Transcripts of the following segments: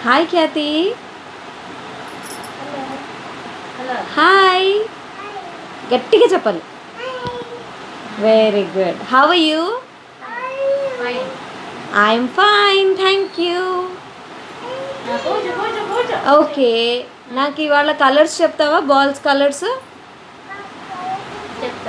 Hi ఖ్యాతి hello hi గట్టిగా చెప్పాలి very good how are you fine I'm fine thank you కూర్చో కూర్చో కూర్చో ఓకే నాకు ఇవాళ కలర్స్ చెప్తావా బాల్స్ కలర్స్ చెప్తా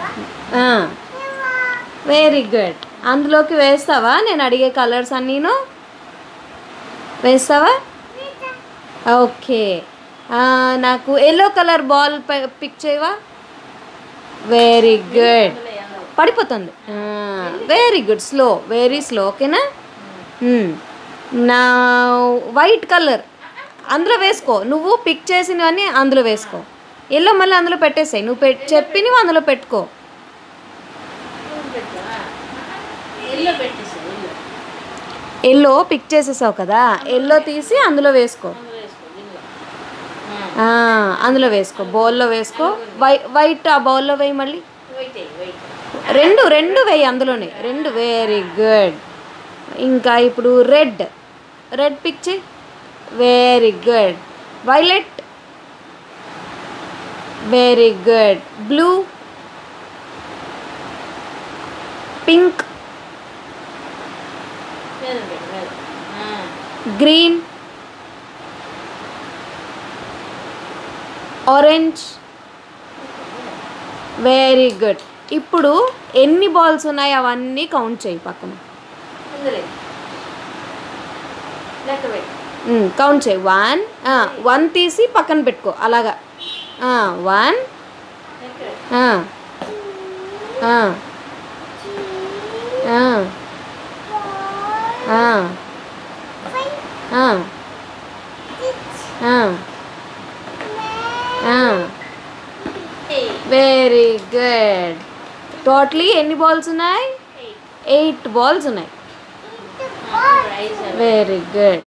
వెరీ గుడ్ అందులోకి వేస్తావా నేను అడిగే కలర్స్ అన్నీను వేస్తావా ఓకే నాకు ఎల్లో కలర్ బాల్ పిక్ చేయవా వెరీ గుడ్ పడిపోతుంది very good slow very slow ఓకేనా మ్మ్. నా వైట్ కలర్ అందులో వేసుకో నువ్వు పిక్ చేసినవన్నీ అందులో వేసుకో ఎల్లో మళ్ళీ అందులో పెట్టేసాయి నువ్వు పెట్ చెప్పినవి అందులో పెట్టుకో ఇల్లు పెట్టేసి ఇల్లు ఎల్లో పిక్ చేసేసావు కదా ఎల్లో తీసి అందులో వేసుకో అందులో వేసుకో ఇల్లు ఆ, అందులో వేసుకో బౌల్లో వేసుకో వై వైట్ ఆ బౌల్లో వేయి మళ్ళీ వెయిట్ వెయిట్ రెండు రెండు వేయి అందులోనే రెండు వెరీ గుడ్ ఇంకా ఇప్పుడు రెడ్ రెడ్ పిక్ చేయి very good violet very good blue pink మీద పెట్టు మీద గ్రీన్ ఆరెంజ్ వెరీ గుడ్ ఇప్పుడు ఎన్ని బాల్స్ ఉన్నాయి అవన్నీ కౌంట్ చేయి పక్కన ఇందులో లెక్క పెట్టు కౌంట్ చేయి వన్ వన్ తీసి పక్కన పెట్టుకో అలాగా వన్ లెక్క పెట్టు వెరీ గుడ్ టోటలీ ఎన్ని బాల్స్ ఉన్నాయి ఎయిట్ ఎయిట్ బాల్స్ ఉన్నాయి ఐదు వెరీ గుడ్